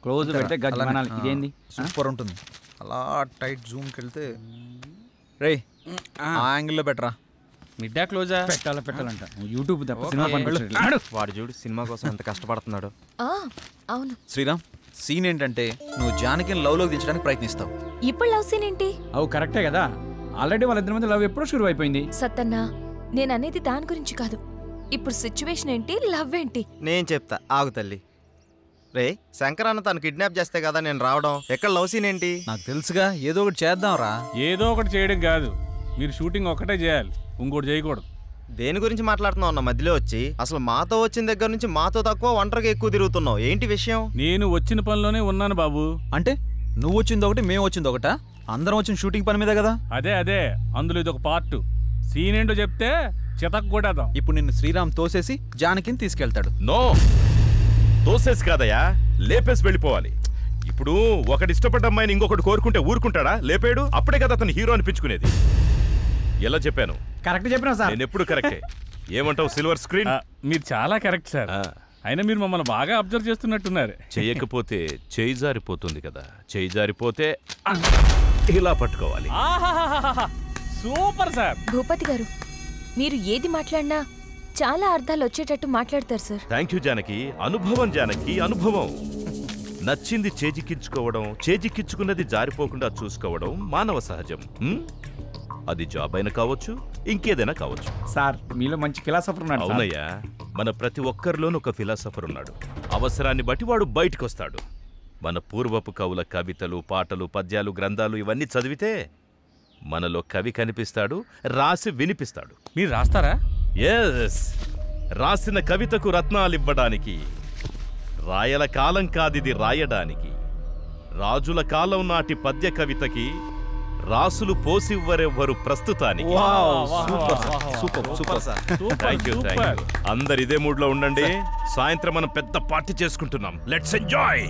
Close పెడితే గజ్జి అలానే. మనాలి ఆ, ఇదేంది సూపర్ ఉంటుంది అలా టైట్ జూమ్కి వెళ్తే రే ఆ యాంగిల్లో బెటరా మిడ్డా క్లోజా పెట్టాలా పెట్టాలంట యూట్యూబ్ తప్ప ఓకే. సినిమా పనిపించట్లేదు. వాడు చూడు సినిమా కోసం ఎంత కష్టపడుతున్నాడు ఆ, అవును శ్రీరామ్ సీన్ ఏంటంటే నువ్వు జానకిని లవ్లోకి దించడానికి ప్రయత్నిస్తావు ఇప్పుడు లవ్ సీన్ ఏంటి అవు కరెక్టే కదా ఆల్రెడీ వాళ్ళిద్దరి మధ్య లవ్ ఎప్పుడో షురు అయిపోయింది సత్తన్నా నేను అనేది దాని గురించి కాదు ఇప్పుడు సిచ్యువేషన్ ఏంటి లవ్ ఏంటి నేను చెప్తా ఆగు తల్లి రే శంకర్ అన్న తను కిడ్నాప్ చేస్తే కదా నేను రావడం ఎక్కడ లవ్ సీన్ ఏంటి నాకు తెలుసుగా ఏదో ఒకటి చేద్దాం రా ఏదో ఒకటి చేయడం కాదు మీరు షూటింగ్ ఒక్కటే చేయాలి ఇంకోటి చేయకూడదు దేని గురించి మాట్లాడుతున్నావు అన్న మధ్యలో వచ్చి అసలు మాతో వచ్చిన దగ్గర నుంచి మాతో తక్కువ ఒంటరిగా ఎక్కువ తిరుగుతున్నావు ఏంటి విషయం నేను వచ్చిన పనిలోనే ఉన్నాను బాబు అంటే నువ్వు వచ్చింది ఒకటి మేము వచ్చింది ఒకటా అందరం వచ్చిన షూటింగ్ పని మీదే కదా అదే అదే అందులో ఇది ఒక పార్ట్ సీన్ ఏంటో చెప్తే చితక్ కొట్టేద్దాం ఇప్పుడు నిన్ను శ్రీరామ్ తోసేసి జానకిని తీసుకెళ్తాడు నో తోసేసి కాదయ్యా లేపేసి వెళ్ళిపోవాలి ఇప్పుడు ఒకటి ఇష్టపడ్డ అమ్మాయిని ఇంకొకటి కోరుకుంటే ఊరుకుంటాడా లేపాడు అప్పుడే కదా అతను హీరో అనిపించుకునేది ఎలా చెప్పాను కరెక్ట్ చెప్పినా సార్ నేను ఎప్పుడు కరెక్టే ఏమంటావు సిల్వర్ స్క్రీన్ ఆ, మీరు చాలా కరెక్ట్ సార్ ఆ. అయినా మీరు మమ్మల్ని బాగా అబ్జర్వ్ చేస్తున్నట్టున్నారు చేయకపోతే చేయి జారిపోతుంది కదా చేయి జారిపోతే ఇలా పట్టుకోవాలి ఆహాహాహాహా. సూపర్ సార్ భూపతి గారు మీరు ఏది మాట్లాడినా చాలా అర్థాలు వచ్చేటట్టు మాట్లాడతారు సార్ థ్యాంక్ యూ జానకి అనుభవం జానకి అనుభవం నచ్చింది చేజిక్కించుకోవడం చేజిక్కించుకున్నది జారిపోకుండా చూసుకోవడం మానవ సహజం హ్మ్? అది జాబ్ అయినా కావచ్చు ఇంకేదైనా కావచ్చు సార్ మీలో మంచి ఫిలాసఫర్ ఉన్నాడు సార్. అవునయ్యా మన ప్రతి ఒక్కరిలోనూ ఒక ఫిలాసఫర్ ఉన్నాడు అవసరాన్ని బట్టి వాడు బయటకు వస్తాడు మన పూర్వపు కవుల కవితలు పాటలు పద్యాలు గ్రంథాలు ఇవన్నీ చదివితే మనలో కవి కనిపిస్తాడు రాసి వినిపిస్తాడు మీరు రాస్తారా ఎస్ రాసిన కవితకు రత్నాలివ్వడానికి రాయల కాలం కాదిది రాయడానికి రాజుల కాలం నాటి పద్య కవితకి రాసులు పోసివ్వరెవ్వరు ప్రస్తుతానికి super super super sir thank you thank you అందరు ఇదే మూడ్ లో ఉండండి సాయంత్రం మనం పెద్ద పార్టీ చేసుకుంటున్నాం లెట్స్ ఎంజాయ్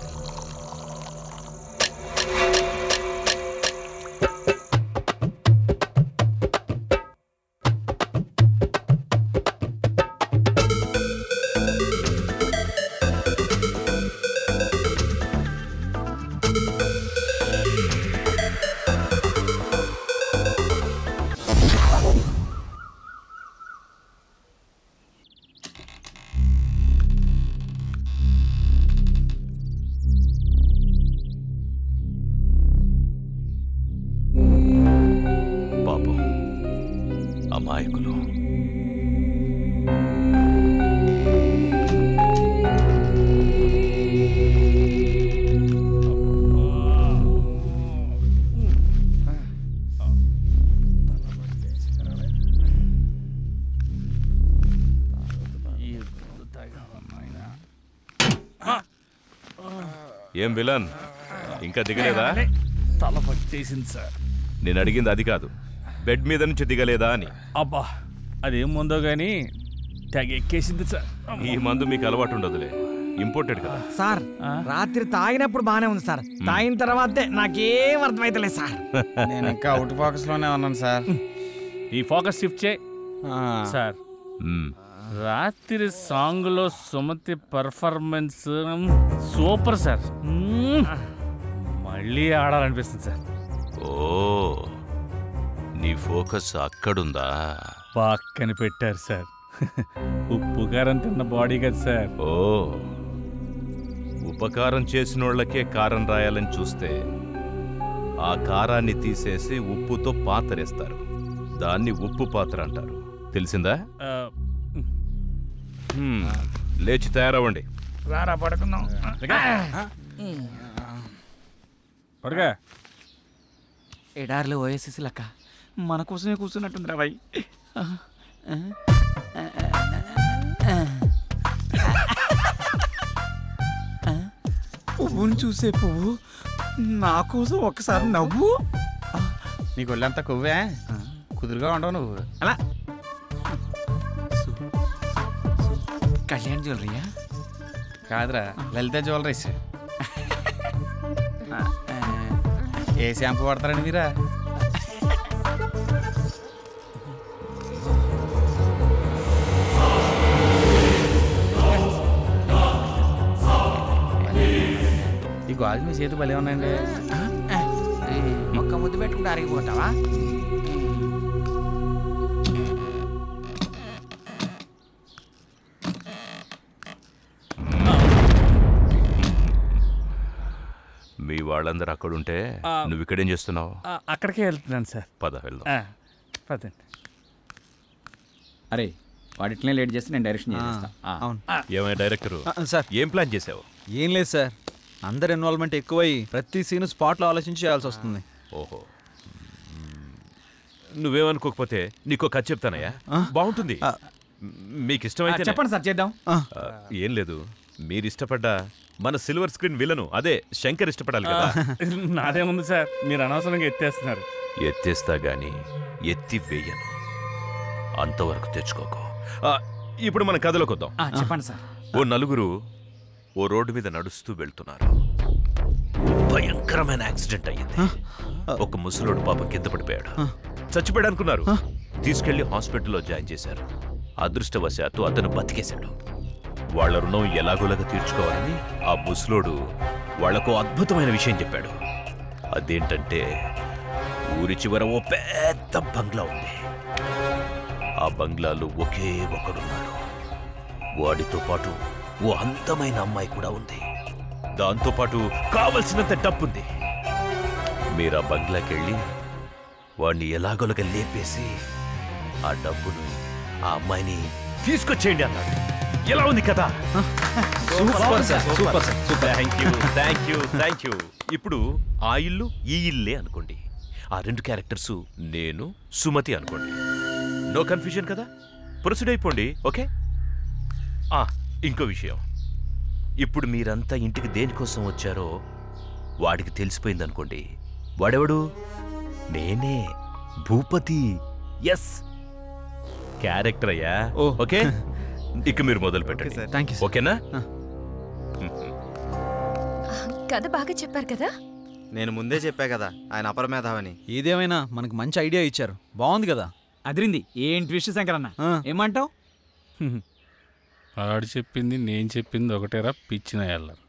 పాపం అమాయకులు ఏం విలన్ ఇంకా దిగలేదా తల పట్టేసింది సార్ నేను అడిగింది అది కాదు బెడ్ మీద నుంచి దిగలేదా అని అబ్బా అదేం ముందో గానీ తెగ ఎక్కేసింది సార్ ఈ మందు మీకు అలవాటు ఉండదులే ఇంపోర్టెడ్ కదా సార్ రాత్రి తాగినప్పుడు బానే ఉంది సార్ తాగిన తర్వాతే నాకేం అర్థమైతలేదు సార్ నేను ఇంకా అవుట్ ఫోకస్ లోనే ఉన్నాను సార్ ఈ ఫోకస్ షిఫ్ట్ చేయి సార్ మ్మ్. రాత్రి సాంగ్ లో సుమతి పర్ఫార్మెన్స్ సూపర్ సార్ మ్మ్. మళ్ళీ ఆడాలనిపిస్తుంది సార్ ఓ నీ ఫోకస్ అక్కడుందా పక్కన పెట్టారు సార్ ఉప్పు కారం తిన్న బాడీ కదా సార్ ఓ ఉపకారం చేసినోళ్ళకే కారం రాయాలని చూస్తే ఆ కారాన్ని తీసేసి ఉప్పుతో పాతరేస్తారు దాన్ని ఉప్పు పాత్ర అంటారు తెలిసిందా ఆ, హ్మ్. లేచి తయారవ్వండి రారా పడుకుందాం పడుగా ఎడార్లు ఓఎస్ఎస్ లెక్క మన కోసమే కూర్చున్నట్టుంది రా బాయ్ పువ్వుని చూసే పువ్వు నా కోసం ఒక్కసారి నవ్వు నీకు ఒళ్ళంతా కొవ్వే కుదురుగా ఉండవు నువ్వు అలా కళ్యాణ్ జ్యువెలరీయా కాదురా లలిత జ్యువెలరీస్ ఏ షాంపూ వాడతారండి మీరా ఈ గాజు మీ చేతి భలే ఉన్నాయండి ఒక్క ముద్దు పెట్టుకుంటే అరిగిపోతావా మీ వాళ్ళందరూ అక్కడుంటే ఆ. నువ్వు ఇక్కడేం చేస్తున్నావు ఆ, అక్కడికే వెళ్తున్నాను సార్ పద వెళ్దాం ఆ, పదండి అరే వాడిట్లనే లేట్ చేస్తే నేను డైరెక్షన్ చేసేస్తా ఆ. అవును ఏమైనా డైరెక్టరు ఆ, సార్ ఏం ప్లాన్ చేసావు ఏం లేదు సార్ అందరి ఇన్వాల్వ్మెంట్ ఎక్కువై ప్రతి సీన్ స్పాట్లో ఆలోచించి చేయాల్సి వస్తుంది ఓహో నువ్వేమనుకోకపోతే నీకు కథ చెప్తానయ్యా బాగుంటుంది ఆ. మీకు ఆ, ఇష్టమైతే చెప్పండి సార్ చేద్దాం ఏం లేదు మీరు ఇష్టపడ్డ మన సిల్వర్ స్క్రీన్ విలను అదే శంకర్ ఇష్టపడాలి కదా నాదేముంది సార్ మీరు అనవసరంగా ఎత్తేస్తున్నారు ఎత్తేస్తా గాని ఎత్తి వేయను అంతవరకు తెచ్చుకోకు ఆ, ఇప్పుడు మన కథలోకి వద్దాం ఆ, చెప్పండి సార్ ఓ నలుగురు ఓ రోడ్డు మీద నడుస్తూ వెళ్తున్నారు భయంకరమైన యాక్సిడెంట్ అయ్యింది ఒక ముసలోడు పాపం కింద పడిపోయాడు చచ్చిపోయాడు అనుకున్నారు తీసుకెళ్లి హాస్పిటల్లో జాయిన్ చేశారు అదృష్టవశాత్తు అతను బతికేశాడు వాళ్ళ రుణం ఎలాగోలాగా తీర్చుకోవాలని ఆ ముసలోడు వాళ్లకు అద్భుతమైన విషయం చెప్పాడు అదేంటంటే ఊరి చివర ఓ పెద్ద బంగ్లా ఉంది ఆ బంగ్లాలో ఒకే ఒకడున్నాడు వాడితో పాటు ఓ అందమైన అమ్మాయి కూడా ఉంది దాంతో పాటు కావలసినంత డబ్బుంది మీరు ఆ బంగ్లాకి వెళ్ళి వాడిని ఎలాగోలగా లేపేసి ఆ డబ్బును ఆ అమ్మాయిని తీసుకొచ్చేయండి అన్నాడు ఎలా ఉంది కదా super sir super sir thank you thank you thank you ఇప్పుడు ఆ ఇల్లు ఈ ఇల్లే అనుకోండి ఆ రెండు క్యారెక్టర్స్ నేను సుమతి అనుకోండి నో కన్ఫ్యూజన్ కదా ప్రొసీడ్ అయిపోండి ఓకే ఆ, ఇంకో విషయం ఇప్పుడు మీరంతా ఇంటికి దేనికోసం వచ్చారో వాడికి తెలిసిపోయింది అనుకోండి వాడెవడు నేనే భూపతి ఎస్ క్యారెక్టర్ అయ్యా ఓ. ఓకే ఇక మీరు మొదలు పెట్టండి సార్ థ్యాంక్ యూ సార్ ఓకేనా కథ బాగా చెప్పారు కదా నేను ముందే చెప్పా కదా ఆయన అపరమేధావని ఏదేమైనా మనకు మంచి ఐడియా ఇచ్చారు బాగుంది కదా అదిరింది ఏం ట్విస్ట్ శంకర్ అన్న ఆ. ఏమంటావు ఆడు చెప్పింది నేను చెప్పింది ఒకటేరా పిచ్చిన ఎల్లరు